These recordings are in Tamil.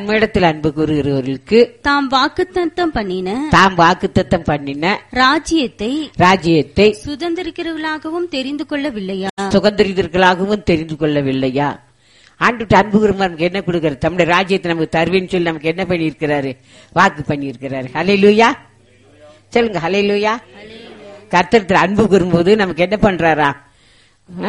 தம்மிடத்தில் அன்பு கூறுகிறவர்களுக்கு தாம் வாக்குத்தத்தம் பண்ணின தாம் வாக்குத்தத்தம் பண்ணின ராஜ்யத்தை ராஜ்யத்தை சுதந்திரிக்கிறவர்களாகவும் தெரிந்து கொள்ளவில்லையா சுகந்திரிதர்களாகவும் தெரிந்து கொள்ளவில்லையா ஆண்டு அன்பு கூறும் நமக்கு என்ன கொடுக்கிறார் தம்முடைய ராஜ்யத்தை நமக்கு தருவேன்னு சொல்லி நமக்கு என்ன பண்ணியிருக்கிறாரு வாக்கு பண்ணியிருக்கிறாரு ஹalleluya சொல்லுங்க ஹalleluya கர்த்தர் அன்பு கூறும்போது நமக்கு என்ன பண்றாரா ஆ?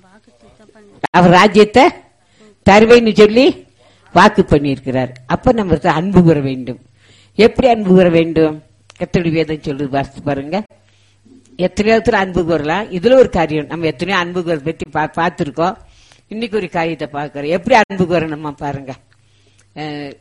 அவர் ராஜ்யத்தை தருவேன்னு சொல்லி வாக்கு பண்ணியிருக்கிறார் அப்ப நம்ம அன்பு கூற வேண்டும் எப்படி அன்பு கூற வேண்டும் கத்தடி வேதம் சொல்லுது வாசித்து பாருங்க எத்தனையோ இடத்துல அன்பு கூறலாம் இதுல ஒரு காரியம் நம்ம எத்தனையோ அன்பு கூற பற்றி பா- பார்த்திருக்கோம் இன்னைக்கு ஒரு காரியத்தை பார்க்கிறோம் எப்படி அன்பு கூறணுமா பாருங்க அஹ்,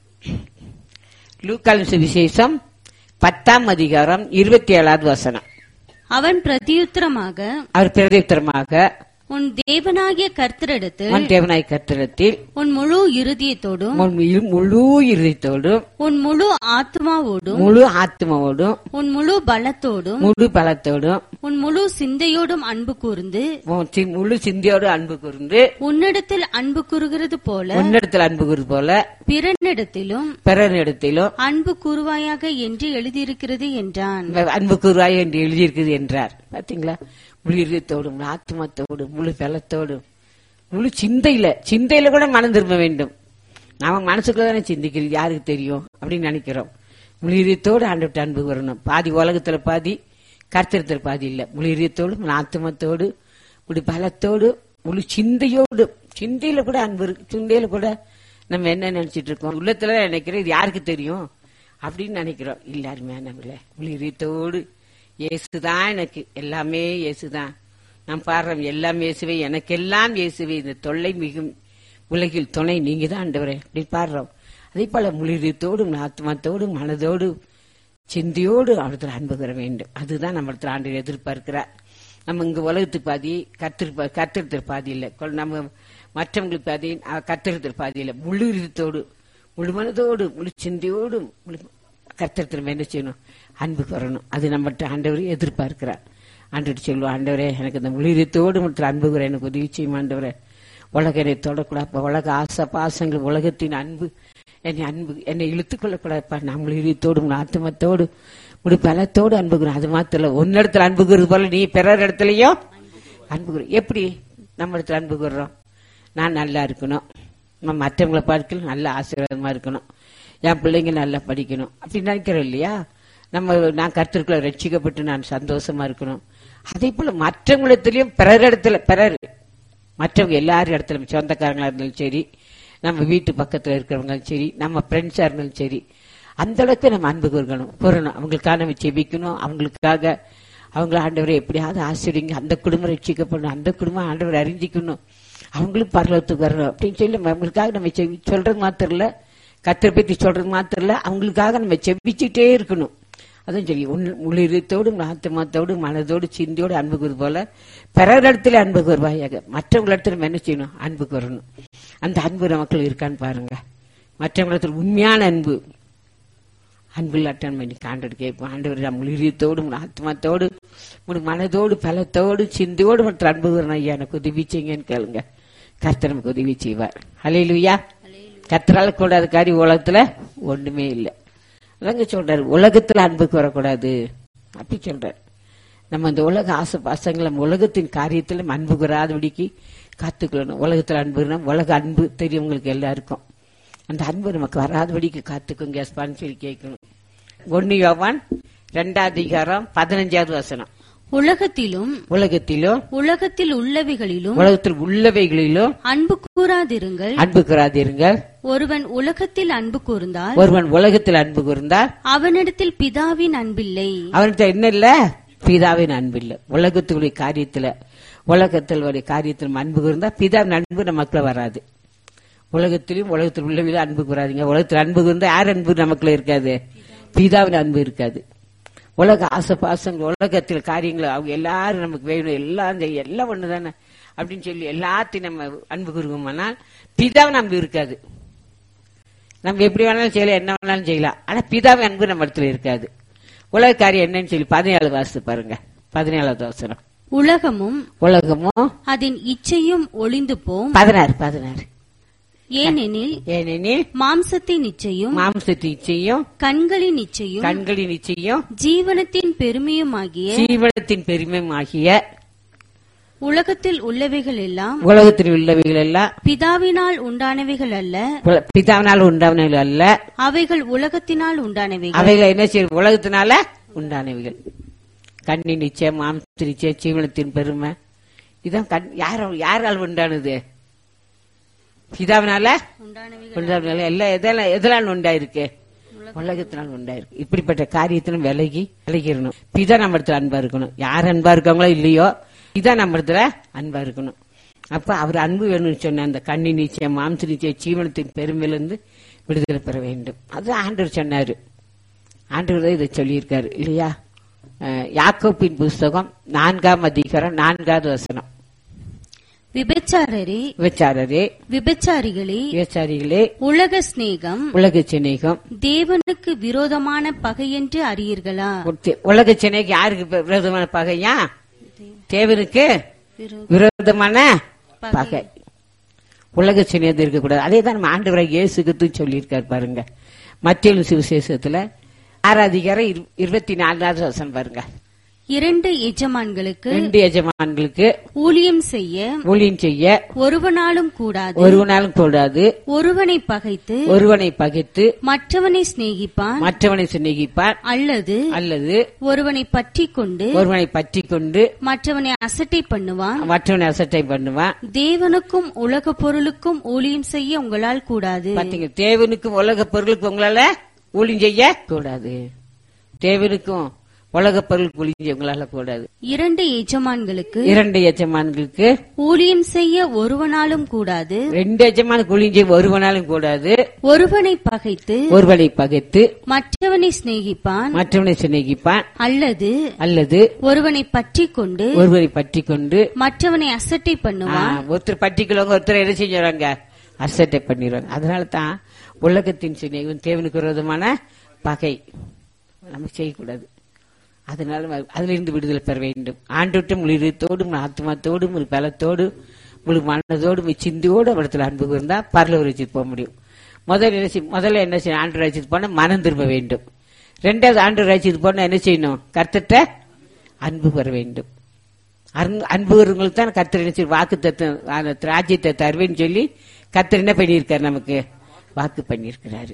லூக்காலின் சுவிசேஷம் பத்தாம் அதிகாரம் இருபத்தி ஏழாவது வசனம் அவன் பிரதியுத்தரமாக அவர் பிரதித்திரமாக உன் தேவனாகிய கர்த்தரிடத்தில் உன் தேவனாய் கத்திரத்தில் உன் முழு இருதயத்தோடும் முழு இருதயத்தோடும் உன் முழு ஆத்மாவோடும் முழு ஆத்மாவோடும் உன் முழு பலத்தோடும் முழு பலத்தோடும் உன் முழு சிந்தையோடும் அன்பு கூர்ந்து உன் சி- முழு சிந்தியோடு அன்பு கூர்ந்து உன்னிடத்தில் அன்பு கூறுகிறது போல உன்னிடத்தில் அன்பு கூறு போல பிறனிடத்திலும் பிறனிடத்திலும் அன்பு கூறுவாயாக என்று எழுதியிருக்கிறது என்றான் அன்பு கூறுவாய் என்று எழுதியிருக்குது என்றார் பாத்தீங்களா முழு இதயத்தோடும் முழு ஆத்மத்தோடும் முழு பலத்தோடும் முழு சிந்தையில சிந்தையில கூட மனம் திரும்ப வேண்டும் நாம மனசுக்குள்ள தானே சிந்திக்கிறது யாருக்கு தெரியும் அப்படின்னு நினைக்கிறோம் முழு இதயத்தோடு ஆண்டு அன்பு வரணும் பாதி உலகத்துல பாதி கர்த்தரத்துல பாதி இல்ல முழு இதயத்தோடு முழு ஆத்மத்தோடு முழு பலத்தோடு முழு சிந்தையோடு சிந்தையில கூட அன்பு இருக்கு சிந்தையில கூட நம்ம என்ன நினைச்சிட்டு இருக்கோம் உள்ளத்துல நினைக்கிறோம் இது யாருக்கு தெரியும் அப்படின்னு நினைக்கிறோம் இல்ல அருமையா நம்மள முழு இதயத்தோடு இயேசுதான் எனக்கு எல்லாமே இயேசுதான் நான் பாடுறோம் எல்லாம் இயேசுவே எனக்கெல்லாம் இயேசுவே இந்த தொல்லை மிகும் உலகில் துணை நீங்க தான் ஆண்டவரே அப்படி பாடுறோம் அதே போல முழுதத்தோடும் ஆத்மாத்தோடு மனதோடு சிந்தியோடு அவரத்தில் அன்பு பெற வேண்டும் அதுதான் நம்மளத்தில் ஆண்டு எதிர்பார்க்கிறார் நம்ம இங்க உலகத்துக்கு பாதி கத்திரு கத்திரத்தில் பாதி இல்லை கொ- நம்ம மற்றவங்களுக்கு பாதி கத்திரத்தில் பாதி இல்லை முழு இதயத்தோடு முழு மனதோடு முழு சிந்தையோடு முழு கர்த்தரத்தில் என்ன செய்யணும் அன்பு வரணும் அது நம்மகிட்ட ஆண்டவரை எதிர்பார்க்கிறார் ஆண்டவர் சொல்லுவோம் ஆண்டவரே எனக்கு இந்த முழிதத்தோடு மட்டும் அன்பு கூற எனக்கு உதவி செய்யும் ஆண்டவரே உலக என்னை தொடக்கூடாது உலக ஆசை பாசங்கள் உலகத்தின் அன்பு என்னை அன்பு என்னை இழுத்துக் கொள்ளக்கூடாதுப்பா நான் முழிதத்தோடு உன் ஆத்மத்தோடு முடி பலத்தோடு அன்பு கூறும் அது மாத்திரம் இல்ல உன்னிடத்துல அன்பு கூறுறது போல நீ பிறர் இடத்துலயும் அன்பு கூறு எப்படி நம்ம இடத்துல அன்பு கூறுறோம் நான் நல்லா இருக்கணும் நம்ம மற்றவங்களை பார்க்கல நல்ல ஆசீர்வாதமா இருக்கணும் என் பிள்ளைங்க நல்லா படிக்கணும் அப்படி நினைக்கிறோம் இல்லையா நம்ம நான் கருத்திற்குள்ள ரட்சிக்கப்பட்டு நான் சந்தோஷமா இருக்கணும் அதே போல மற்றவங்களிடத்திலயும் பிறர் இடத்துல பிறர் மற்றவங்க எல்லாரும் இடத்துல சொந்தக்காரங்களா இருந்தாலும் சரி நம்ம வீட்டு பக்கத்துல இருக்கிறவங்களும் சரி நம்ம ஃப்ரெண்ட்ஸா இருந்தாலும் சரி அந்த அளவுக்கு நம்ம அன்பு கூறணும் கூறணும் அவங்களுக்காக நம்ம செபிக்கணும் அவங்களுக்காக அவங்கள ஆண்டவரை எப்படியாவது ஆசிரியங்க அந்த குடும்பம் ரட்சிக்கப்படணும் அந்த குடும்பம் ஆண்டவர் அறிஞ்சிக்கணும் அவங்களும் பரலத்துக்கு வரணும் அப்படின்னு சொல்லி நம்ம அவங்களுக்காக நம்ம செவி- சொல்றது மாத்திரம் இல்ல கத்தரை பற்றி சொல்றது மாத்திரம் இல்ல அவங்களுக்காக நம்ம செபிச்சுட்டே இருக்கணும் அதுவும் சரி உன் முழு இதயத்தோடு ஆத்மாத்தோடு மனதோடு சிந்தியோடு அன்பு கூறு போல பிறர் இடத்துல அன்பு கூறுவாயாக மற்றவங்க இடத்துல நம்ம என்ன செய்யணும் அன்பு கூறணும் அந்த அன்பு நமக்குள்ள இருக்கான்னு பாருங்க மற்றவங்க இடத்துல உண்மையான அன்பு அன்புள்ளாட்டம் பண்ணி காண்டடு கேட்போம் ஆண்டவர் நம்ம இதயத்தோடு உன் ஆத்மாத்தோடு உன் மனதோடு பலத்தோடு சிந்தியோடு மற்றும் அன்பு கூறணும் ஐயா எனக்கு உதவி செய்யுங்கன்னு கேளுங்க கர்த்தர் நமக்கு உதவி செய்வார் ஹalleluya கர்த்தரால கூடாத காரியம் உலகத்துல ஒண்ணுமே இல்லை அதாங்க சொல்றாரு உலகத்துல அன்புக்கு வரக்கூடாது அப்படி சொல்றாரு நம்ம இந்த உலக ஆசை பாசங்களை நம்ம உலகத்தின் காரியத்துல நம்ம அன்பு கூறாதபடிக்கு காத்துக்கொள்ளணும் உலகத்துல அன்புனா உலக அன்பு தெரியும் உங்களுக்கு எல்லாருக்கும் அந்த அன்பு நமக்கு வராதபடிக்கு காத்துக்குங்க சொல்லி கேட்கணும் ஒன்னு யோவான் ரெண்டாவது அதிகாரம் பதினஞ்சாவது வசனம் உலகத்திலும் உலகத்திலும் உலகத்தில் உள்ளவைகளிலும் உலகத்தில் உள்ளவைகளிலும் அன்பு கூறாதிருங்கள் அன்பு கூறாதீருங்கள் ஒருவன் உலகத்தில் அன்பு கூர்ந்தால் ஒருவன் உலகத்தில் அன்பு கூர்ந்தால் அவனிடத்தில் பிதாவின் அன்பில்லை அவன்கிட்ட என்ன இல்ல பிதாவின் அன்பு இல்ல உலகத்துடைய காரியத்துல உலகத்தில் ஒரு காரியத்தில் அன்பு இருந்தா பிதாவின் அன்பு நமக்குள்ள வராது உலகத்திலும் உலகத்தில் உள்ளவில அன்பு கூறாதீங்க உலகத்தில் அன்பு இருந்தா யார் அன்பு நமக்குள்ள இருக்காது பிதாவின் அன்பு இருக்காது உலக ஆசை பாசங்கள் உலகத்தில் காரியங்கள் அவங்க எல்லாரும் நமக்கு வேணும் எல்லாம் செய்ய- எல்லாம் ஒண்ணுதானே அப்படின்னு சொல்லி எல்லாத்தையும் நம்ம அன்பு கூறுவோம்னால் பிதாவின் அன்பு இருக்காது நம்ம எப்படி வேணாலும் செய்யலாம் என்ன வேணாலும் செய்யலாம் ஆனா பிதாவின் அன்பு நம்ம இடத்துல இருக்காது உலக காரியம் என்னன்னு சொல்லி பதினேழு வாசத்து பாருங்க பதினேழாவது அவசரம் உலகமும் உலகமும் அதன் இச்சையும் ஒளிந்து போம் பதினாறு பதினாறு ஏனெனில் ஏனெனில் மாம்சத்தின் இச்சையும் மாம்சத்தின் இச்சையும் கண்களின் இச்சையும் கண்களின் இச்சையும் ஜீவனத்தின் பெருமையுமாகிய ஜீவனத்தின் பெருமையும் ஆகிய உலகத்தில் உள்ளவைகள் எல்லாம் உலகத்தில் உள்ளவைகள் எல்லாம் பிதாவினால் உண்டானவைகள் அல்ல உல- பிதாவினால் உண்டானவைகள் அல்ல அவைகள் உலகத்தினால் உண்டானவைகள் அவைகள் என்ன செய்யும் உலகத்தினால உண்டானவைகள் கண்ணின் நிச்சயம் மாம்சத்தின் நிச்சயம் ஜீவனத்தின் பெருமை இதான் கண் யார் யாரால் உண்டானது பிதாவினால உண்டானவைகள் உண்டானது எல்லாம் எதெல்லாம் எதெல்லாம் உண்டாயிருக்கு உலகத்தினால் உண்டாயிருக்கு இப்படிப்பட்ட காரியத்திலும் விலகி விலகிடணும் பிதா நம்ம இடத்துல அன்பா இருக்கணும் யார் அன்பா இருக்காங்களோ இல்லையோ பிதா நம்ம இடத்துல அன்பா இருக்கணும் அப்ப அவர் அன்பு வேணும்னு சொன்ன அந்த கண்ணி நிச்சயம் மாம்ச நிச்சயம் ஜீவனத்தின் பெருமையிலிருந்து விடுதலை பெற வேண்டும் அது ஆண்டவர் சொன்னாரு ஆண்டவர் தான் இதை சொல்லியிருக்காரு இல்லையா அஹ், யாக்கோப்பின் புஸ்தகம் நான்காம் அதிகாரம் நான்காவது வசனம் விபச்சாரரே விபச்சாரரே விபச்சாரிகளே விபச்சாரிகளே உலக சிநேகம் உலக சிநேகம் தேவனுக்கு விரோதமான பகை என்று அறியீர்களா உலக சென்னைக்கு யாருக்கு ப- விரோதமான பகையா தேவனுக்கு விரோ- விரோதமான பகை உலக சின்னது இருக்கக்கூடாது அதே தான் நம்ம ஆண்டவரை இயேசுக்கு சொல்லியிருக்காரு பாருங்க மத்திய சுவிசேஷத்துல ஆறாதிகாரம் இரு- இருபத்தி நாலாவது வசனம் பாருங்க இரண்டு எஜமான்களுக்கு ரெண்டு எஜமான்களுக்கு ஊழியம் செய்ய ஊழியம் செய்ய ஒருவனாலும் கூடாது ஒருவனாலும் கூடாது ஒருவனை பகைத்து ஒருவனை பகைத்து மற்றவனை சிநேகிப்பான் மற்றவனை சிநேகிப்பான் அல்லது அல்லது ஒருவனை பற்றி கொண்டு ஒருவனை பற்றி கொண்டு மற்றவனை அசட்டை பண்ணுவான் மற்றவனை அசட்டை பண்ணுவான் தேவனுக்கும் உலக பொருளுக்கும் ஊழியம் செய்ய உங்களால் கூடாது பாத்தீங்க தேவனுக்கும் உலக பொருளுக்கு உங்களால ஊழியம் செய்ய கூடாது தேவனுக்கும் உலக பொருளுக்கு ஊழியம் செய்ய உங்களால கூடாது இரண்டு எஜமான்களுக்கு இரண்டு எஜமான்களுக்கு ஊழியம் செய்ய ஒருவனாலும் கூடாது ரெண்டு எஜமானுக்கு ஊழியம் செய்ய ஒருவனாலும் கூடாது ஒருவனை பகைத்து ஒருவனை பகைத்து மற்றவனை சிநேகிப்பான் மற்றவனை சிநேகிப்பான் அல்லது அல்லது ஒருவனை பற்றி கொண்டு ஒருவரை பற்றி கொண்டு மற்றவனை அசட்டை ஆ, பண்ணுவான் ஒருத்தர் பட்டிக்குள்ளவங்க ஒருத்தர் என்ன செஞ்சுறாங்க அசட்டை பண்ணிடுவாங்க அதனால தான் உலகத்தின் சிநேகம் தேவனுக்கு விரோதமான பகை நம்ம செய்யக்கூடாது அதனால வ- அதிலிருந்து விடுதலை பெற வேண்டும் ஆண்டுட்டு முழுத்தோடும் ஆத்மாத்தோடும் ஒரு பலத்தோடு முழு மனதோடு முழு சிந்தியோடு அவரிடத்தில் அன்பு இருந்தா பரலூர் வச்சுட்டு போக முடியும் முதல்ல என்ன செய்ய முதல்ல என்ன செய்யணும் ஆண்டு ராஜ்யத்துக்கு போனா மனம் திரும்ப வேண்டும் ரெண்டாவது ஆண்டு ராஜ்யத்துக்கு போனா என்ன செய்யணும் கர்த்தட்ட அன்பு பெற வேண்டும் அன்பு அன்புகிறவங்களுக்கு தான் கர்த்தர் என்ன செய்ய வாக்கு தத்துவம் ராஜ்யத்தை தருவேன்னு சொல்லி கர்த்தர் என்ன பண்ணியிருக்காரு நமக்கு வாக்கு பண்ணியிருக்கிறாரு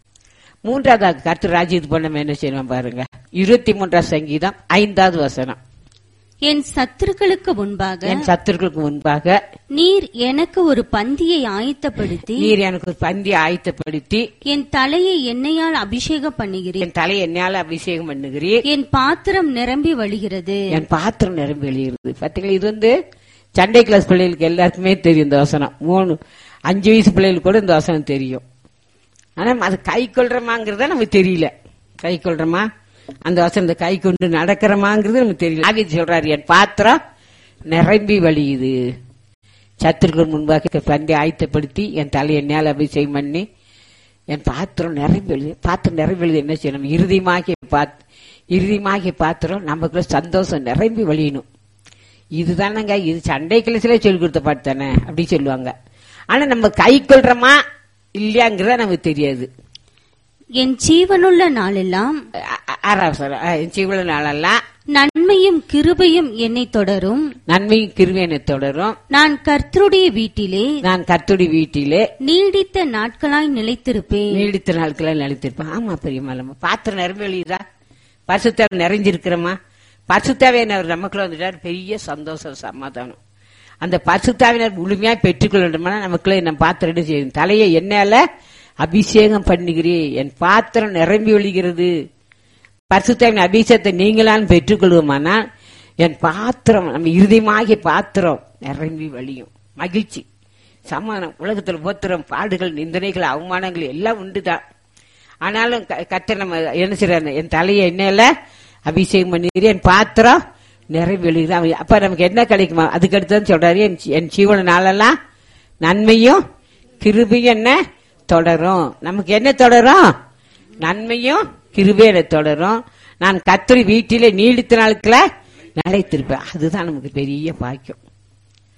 மூன்றாவது கர்த்தர் ராஜ்யத்துக்கு போன நம்ம என்ன செய்யணும் பாருங்க இருபத்தி மூன்றாம் சங்கீதம் ஐந்தாவது வசனம் என் சத்துருக்களுக்கு முன்பாக என் சத்துருக்களுக்கு முன்பாக நீர் எனக்கு ஒரு பந்தியை ஆயத்தப்படுத்தி நீர் எனக்கு ஒரு பந்தி ஆயத்தப்படுத்தி என் தலையை எண்ணெயால் அபிஷேகம் பண்ணுகிறேன் என் தலையை என்னால அபிஷேகம் பண்ணுகிறீர் என் பாத்திரம் நிரம்பி வழிகிறது என் பாத்திரம் நிரம்பி வெளியிடுது பாத்தீங்களா இது வந்து சண்டே கிளாஸ் பிள்ளைகளுக்கு எல்லாருக்குமே தெரியும் இந்த வசனம் மூணு அஞ்சு வயசு பிள்ளைகளுக்கு கூட இந்த வசனம் தெரியும் ஆனா அது கை கொள்றமாங்கிறத நமக்கு தெரியல கை கொள்றமா அந்த வசனத்தை கை கொண்டு நடக்கிறமாங்கிறது நமக்கு தெரியல ஆவி சொல்றாரு என் பாத்திரம் நிரம்பி வழியுது சத்துருக்கள் முன்பாக பந்தி ஆயத்தப்படுத்தி என் தலை என்னால் அபிஷேகம் பண்ணி என் பாத்திரம் நிரம்பி எழுது பாத்திரம் நிரம்பி எழுது என்ன செய்யணும் இறுதிமாகி பாத் இறுதிமாகி பாத்திரம் நமக்குள்ள சந்தோஷம் நிரம்பி வழியணும் இதுதானங்க இது சண்டை கிளசில சொல்லி கொடுத்த பாட்டு தானே அப்படி சொல்லுவாங்க ஆனா நம்ம கை கொள்றோமா இல்லையாங்கிறத நமக்கு தெரியாது என் ஜீவனுள்ள நாளெல்லாம் அ- அ- ஆறாவது சொல்றேன். அஹ், இவ்வளவு நாளெல்லாம் நன்மையும் கிருபையும் என்னை தொடரும் நன்மையும் கிருவேனை தொடரும் நான் கர்த்தருடைய வீட்டிலே நான் கத்துடி வீட்டிலே நீடித்த நாட்களாய் நிலைத்திருப்பேன் நீடித்த நாட்களை நிலைத்திருப்பேன் ஆமா பெரியம்மா பாத்திரம் நிரம்பி எழுதிதா பரிசுத்தாவை நிறைஞ்சிருக்கிறோமா பரிசுத்தாவியனர் நமக்குள்ள வந்துட்டார் பெரிய சந்தோஷம் சமாதானம் அந்த பரிசுத்தாவினர் முழுமையா பெற்றுக்கொள்ள வேண்டுமானா நமக்குள்ள நம்ம பாத்திரம் என்ன செய்யும் தலையை என்னால அபிஷேகம் பண்ணுகிறேன் என் பாத்திரம் நிரம்பி ஒழிகிறது பரிசுத்தாவின் அபிஷேகத்தை நீங்களான் பெற்றுக்கொள்வோமானால் என் பாத்திரம் நம்ம இறுதியமாகிய பாத்திரம் நிரம்பி வழியும் மகிழ்ச்சி சமாதானம் உலகத்தில் போத்திரம் பாடுகள் நிந்தனைகள் அவமானங்கள் எல்லாம் உண்டுதான் ஆனாலும் க- கர்த்தர் நம்ம என்ன செய்யறாரு என் தலையை எண்ணெயில அபிஷேகம் பண்ணிக்கிறேன் என் பாத்திரம் நிரம்பி வழிகிறது அவன் அப்ப நமக்கு என்ன கிடைக்குமா அதுக்கு அடுத்து சொல்றாரு என் ஜீ- என் ஜீவன நாளெல்லாம் நன்மையும் கிருபையும் என்ன தொடரும் நமக்கு என்ன தொடரும் நன்மையும் கிருபையும் என்ன தொடரும் நான் கத்திரி வீட்டிலே நீடித்த நாளுக்குள்ள நிலைத்திருப்பேன் அதுதான் நமக்கு பெரிய பாக்கியம்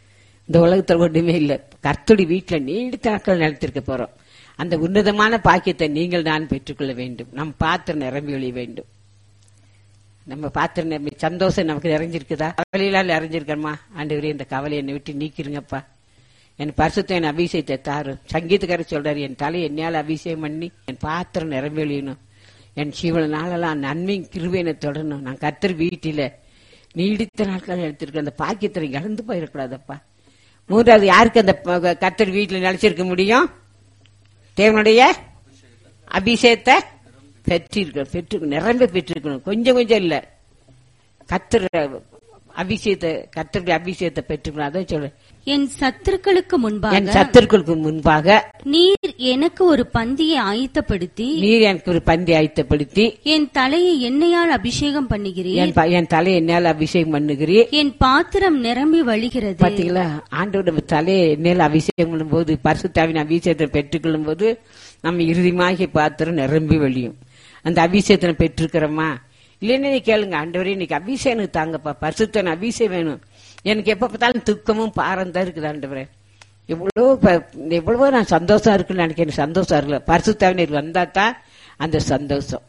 இந்த உலகத்துல ஒண்ணுமே இல்ல கர்த்தருடைய வீட்டுல நீடித்த நாட்கள் நிலைத்திருக்க போறோம் அந்த உன்னதமான பாக்கியத்தை நீங்கள் நான் பெற்றுக்கொள்ள வேண்டும் நம் பாத்திரம் நிரம்பி ஒழிய வேண்டும் நம்ம பாத்திரம் நிரம்பி சந்தோஷம் நமக்கு நிறைஞ்சிருக்குதா கவலையெல்லாம் நிறைஞ்சிருக்கணுமா ஆண்டவரே இந்த கவலை என்னை விட்டு நீக்கிருங்கப்பா என் பரிசுத்த என் அபிஷேகத்தை தாரு சங்கீதக்காரர் சொல்றாரு என் தலை என்னையால் அபிஷேகம் பண்ணி என் பாத்திரம் நிரம்பி ஒழியணும் என் சீவன நாளெல்லாம் நன்மை கிருவேனை தொடரணும் நான் கத்தர் வீட்டில நீடித்த நாட்கள் எடுத்திருக்க அந்த பாக்கியத்தை இழந்து போயிடக்கூடாதப்பா மூன்றாவது யாருக்கு அந்த ப- கத்தர் வீட்டில் நிலைச்சிருக்க முடியும் தேவனுடைய அபிஷேகத்தை பெற்றிருக்க பெற்று நிரம்ப பெற்றிருக்கணும் கொஞ்சம் கொஞ்சம் இல்ல கத்தர் அபிஷேகத்தை கத்தருடைய அபிஷேகத்தை பெற்றுக்கணும் அதான் சொல்றேன் என் சத்துருக்களுக்கு என் முன்பாக சத்துருக்களுக்கு முன்பாக நீர் எனக்கு ஒரு பந்தியை ஆயத்தப்படுத்தி நீர் எனக்கு ஒரு பந்தி ஆயத்தப்படுத்தி என் தலையை எண்ணெயால் அபிஷேகம் பண்ணுகிறீர் என் ப- என் தலை என்னால் அபிஷேகம் பண்ணுகிறீர் என் பாத்திரம் நிரம்பி வழிகிறது பாத்தீங்களா ஆண்டோட நம்ம தலையை எண்ணெயில் அபிஷேகம் பண்ணும்போது பரிசுத்தாவின் அபிஷேகத்தை பெற்றுக்கொள்ளும் போது நம்ம இறுதிமாகி பாத்திரம் நிரம்பி வழியும் அந்த அபிஷேகத்தை பெற்றிருக்கிறோமா இல்லைன்னு நீ கேளுங்க ஆண்டவரே இன்னைக்கு அபிஷேகம் எனக்கு தாங்கப்பா பரிசுத்தன் அபிஷேகம் வேணும் எனக்கு எப்ப பார்த்தாலும் துக்கமும் பாரம் தான் இருக்குது ஆண்டவரே எவ்வளோ ப- எவ்வளவோ நான் சந்தோஷம் இருக்குன்னு நினைக்கிறேன் சந்தோஷம் இருக்குல்ல பரிசுத்தாவினர் வந்தா தான் அந்த சந்தோஷம்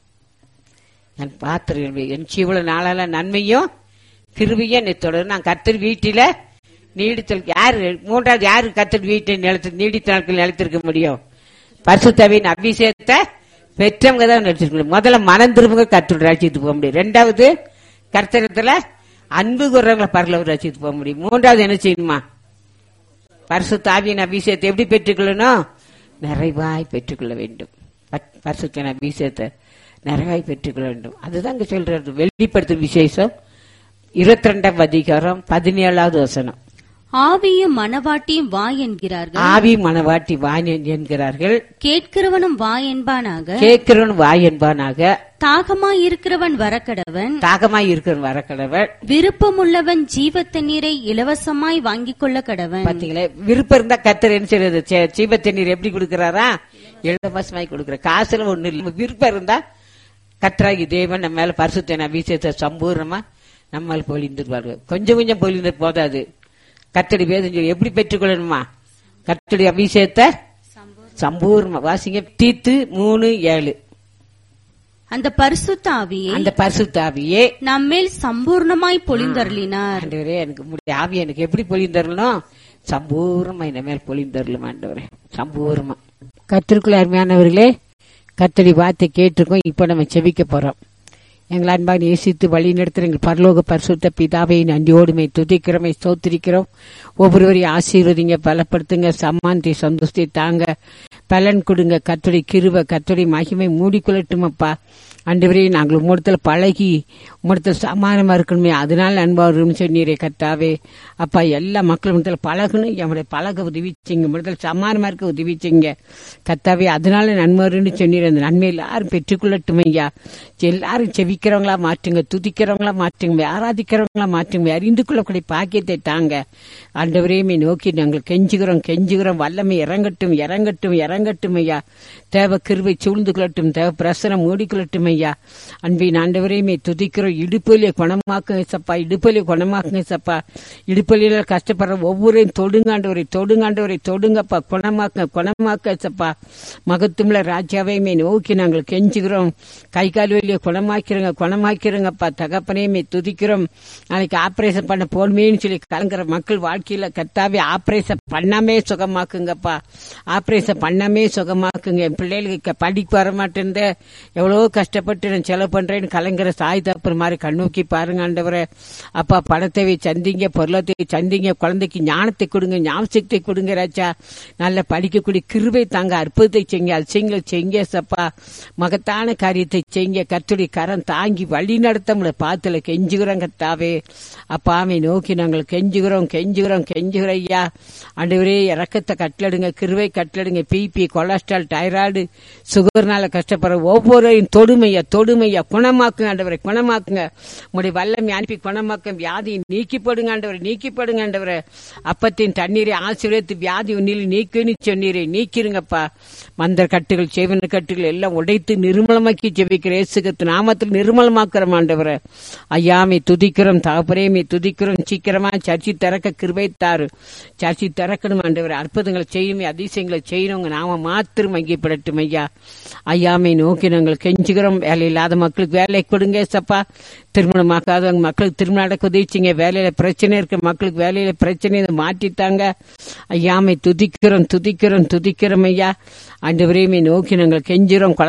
நான் பாத்திரம் என் ஜீவன நாளால நன்மையும் கிருபையும் என்னை தொடரும் நான் கத்தர் வீட்டில நீடித்தல் யாரு மூன்றாவது யாரு கத்தர் வீட்டை நிலத்து நீடித்த நாட்கள் நிலைத்திருக்க முடியும் பரிசுத்தவின் அபிஷேகத்தை பெற்றவங்க தான் நினைச்சிருக்க முடியும் முதல்ல மனம் திரும்புங்க கத்தோட ராஜ்யத்துக்கு போக முடியும் ரெண்டாவது கர்த்தரத்துல அன்பு குறவங்களை பரலவர் ராஜ்யத்துக்கு போக முடியும் மூன்றாவது என்ன செய்யணுமா பரிசுத்த ஆவியின் அபிஷேகத்தை எப்படி பெற்றுக்கொள்ளணும் நிறைவாய் பெற்றுக்கொள்ள வேண்டும் பட்- பரிசுத்த அபிஷேகத்தை நிறைவாய் பெற்றுக்கொள்ள வேண்டும் அதுதான் இங்க சொல்றது வெளிப்படுத்தும் விசேஷம் இருபத்தி ரெண்டாம் அதிகாரம் பதினேழாவது வசனம் ஆவியும் மனவாட்டியும் வா என்கிறார்கள் ஆவி மனவாட்டி வான் என்கிறார்கள் கேட்கிறவனும் வா என்பானாக கேட்கிறவன் வாய் என்பானாக தாகமாய் இருக்கிறவன் வரக்கடவன் தாகமாய் இருக்கிறவன் வரக்கடவன் விருப்பமுள்ளவன் ஜீவ தண்ணீரை இலவசமாய் வாங்கிக் கொள்ள கடவன் பாத்தீங்களா விருப்பம் இருந்தா கத்தர் என்ன செய்யறது சே- சீப தண்ணீர் எப்படி கொடுக்கறாரா இலவசமாய் கொடுக்கிற காசுல ஒண்ணு இல்ல விருப்பம் இருந்தா கத்தராகி தேவன் நம்ம மேல பரிசுத்தன அபிஷேகத்தை சம்பூர்ணமா நம்ம மேல பொழிந்துருவாரு கொஞ்சம் கொஞ்சம் பொழிந்து போதாது கத்தடி வேதம் சொல்லி எப்படி பெற்றுக்கொள்ளணுமா கத்தடி அபிஷேகத்தை சம்பூர்ணமா வாசிங்க தீத்து மூணு ஏழு அந்த பரிசுத்த ஆவியை அந்த பரிசுத்தாவியே நம்மேல் சம்பூர்ணமாய் பொழிந்தருளினார் ஆண்டவரே எனக்கு உம்முடைய ஆவி எனக்கு எப்படி பொழிந்தரலாம் சம்பூர்ணமா இந்த மேல் பொழிந்தரலும் ஆண்டவரே சம்பூர்ணமா கத்திற்குள்ள அருமையானவர்களே கத்தடி வார்த்தை கேட்டிருக்கோம் இப்ப நம்ம செபிக்க போறோம் எங்கள் அன்பாக நேசித்து வழி நடத்துகிற எங்கள் பரலோக பரிசுத்த பிதாவை நன்றியோடுமை துதிக்கிறோமை ஸ்தோத்திரிக்கிறோம் ஒவ்வொருவரையும் ஆசீர்வதிங்க பலப்படுத்துங்க சம்மானத்தை சந்தோஷத்தை தாங்க பலன் கொடுங்க கத்துடைய கிருப கத்துடைய மகிமை மூடிக்கொள்ளட்டும் அப்பா அன்றுவரையும் நாங்கள் உம்மிடத்தில் பழகி உம்மிடத்தில் சமானமா இருக்கணுமே அதனால அன்பா வரும்னு சொன்னீரே கத்தாவே அப்பா எல்லா மக்களும் இடத்துல பழகணும் என்னுடைய பழக உதவிச்சிங்க உம்மிடத்தில் சமானமா இருக்க உதவிச்சிங்க கத்தாவே அதனால நன்மை வரும்னு சொன்னீர் அந்த நன்மை எல்லாரும் பெற்றுக்கொள்ளட்டும் ஐயா எல்லாரும் செவிக்கிறவங்களா மாற்றுங்க துதிக்கிறவங்களா மாற்றுங்க ஆராதிக்கிறவங்களா மாற்றுங்க அறிந்து கொள்ளக்கூடிய பாக்கியத்தை தாங்க ஆண்டவரையுமே நோக்கி நாங்கள் கெஞ்சுகிறோம் கெஞ்சுகிறோம் வல்லமை இறங்கட்டும் இறங்கட்டும் இறங்கட்டும் ஐயா தேவ கிருவை சூழ்ந்து கொள்ளட்டும் தேவ பிரசனம் மூடிக்கொள்ளட்டும் ஐயா அன்பின் ஆண்டவரையுமே துதிக்கிறோம் இடுப்பிலே குணமாக்குங்க சப்பா இடுப்பிலே குணமாக்குங்க சப்பா இடுப்பில கஷ்டப்படுற ஒவ்வொருவரையும் தொடுங்காண்டவரை தொடுங்காண்டவரை தொடுங்கப்பா குணமாக்க குணமாக்க சப்பா மகத்துவம்ல ராஜாவையுமே நோக்கி நாங்கள் கெஞ்சுகிறோம் கை கால் வழியை குணமாக்கிறோங்க குணமாக்கிறோங்கப்பா தகப்பனையுமே துதிக்கிறோம் நாளைக்கு ஆபரேஷன் பண்ண போடுமேன்னு சொல்லி கலங்குற மக்கள் வாழ்க்கையில கத்தாவே ஆபரேஷன் பண்ணாமே சுகமாக்குங்கப்பா ஆபரேஷன் பண்ணாமே சுகமாக்குங்க என் பிள்ளைகளுக்கு படிப்பு வர மாட்டேன் எவ்வளவோ கஷ்டப்பட்டு நான் செலவு பண்றேன்னு கலங்குற சாய் தப்புற மாதிரி கண்ணோக்கி பாருங்க ஆண்டவரே அப்பா பணத்தை சந்திங்க பொருளத்தை சந்திங்க குழந்தைக்கு ஞானத்தை கொடுங்க ஞாபகத்தை கொடுங்க ராஜா நல்ல படிக்கக்கூடிய கிருபை தாங்க அற்புதத்தை செய்யுங்க அதிசயங்களை செய்யுங்க சப்பா மகத்தான காரியத்தை செய்யுங்க கத்துடைய கரம் தாங்கி வழி நடத்த முடியல பாத்துல கெஞ்சுகிறோம் கத்தாவே அப்பாவை நோக்கி நாங்கள் கெஞ்சுகிறோம் கெஞ்சுகிறோம் கெஞ்சுகிறோம் ஐயா ஆண்டவரே இறக்கத்தை கட்டளடுங்க கிருவை கட்டளடுங்க பிபி கொலஸ்ட்ரால் டைராய்டு சுகர்னால கஷ்டப்படுற ஒவ்வொருவரையும் தொடுமையா தொடுமையா குணமாக்குங்க ஆண்டவரை குணமாக்குங்க உடைய வல்லமை அனுப்பி குணமாக்கும் வியாதியை நீக்கி போடுங்க ஆண்டவரை நீக்கி போடுங்க ஆண்டவரை அப்பத்தின் தண்ணீரை ஆசீர்வதித்து வியாதி உன்னில் நீக்குன்னு சொன்னீரே நீக்கிருங்கப்பா மந்தர் கட்டுகள் செய்வன கட்டுகள் எல்லாம் உடைத்து நிர்மலமாக்கி ஜெபிக்கிற இயேசுகத்து நாமத்தில் நிர்ம நிர்மலமாக்குறோம் ஆண்டவரே ஐயாமை துதிக்கிறோம் தகப்பரேமை துதிக்கிறோம் சீக்கிரமா சர்ச்சி திறக்க கிருபை தாரு சர்ச்சி திறக்கணும் ஆண்டவரே அற்புதங்களை செய்யணுமே அதிசயங்களை செய்யணும் உங்க நாம மாத்திரம் மையப்படட்டும் ஐயா ஐயாமை நோக்கி நாங்கள் கெஞ்சுகிறோம் வேலை இல்லாத மக்களுக்கு வேலை கொடுங்க சப்பா திருமணமாக்காதவங்க மக்களுக்கு திருமணம் நடக்க உதவிச்சிங்க வேலையில பிரச்சனை இருக்க மக்களுக்கு வேலையில பிரச்சனை மாற்றித்தாங்க ஐயாமை துதிக்கிறோம் துதிக்கிறோம் துதிக்கிறோம் ஐயா ஆண்டவரையுமே நோக்கி நாங்கள் கெஞ்சுறோம்